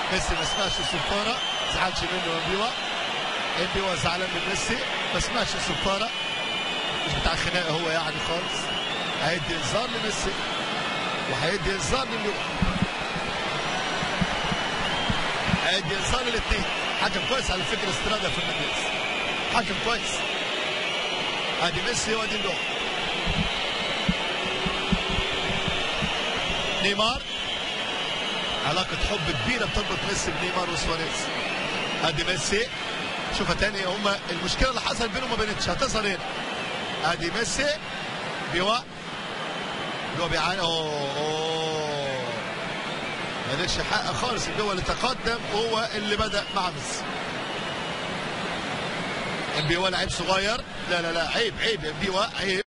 ميسي ما سمعش الصفاره زعلش منه امبيوا امبيوا زعلان من ميسي ما سمعش الصفاره مش بتاع خناقه هو يعني خالص هيدي انذار لميسي وهيدي انذار لمبيوا هيدي انذار للاثنين حكم كويس على فكره استرادا فرنانديز حكم كويس ادي ميسي وادي اللوح نيمار علاقة حب كبيرة بتربط ميسي بنيمار وسواريز ادي ميسي شوفها تاني هما المشكلة اللي حصل بينهم ما بينتش هتظهر هنا ادي ميسي بيوا بيوا بيعاني اوه اوه مالكش حق خالص البيوا اللي تقدم هو اللي بدأ مع ميسي بيوا لعيب صغير لا لا لا عيب عيب بيوا عيب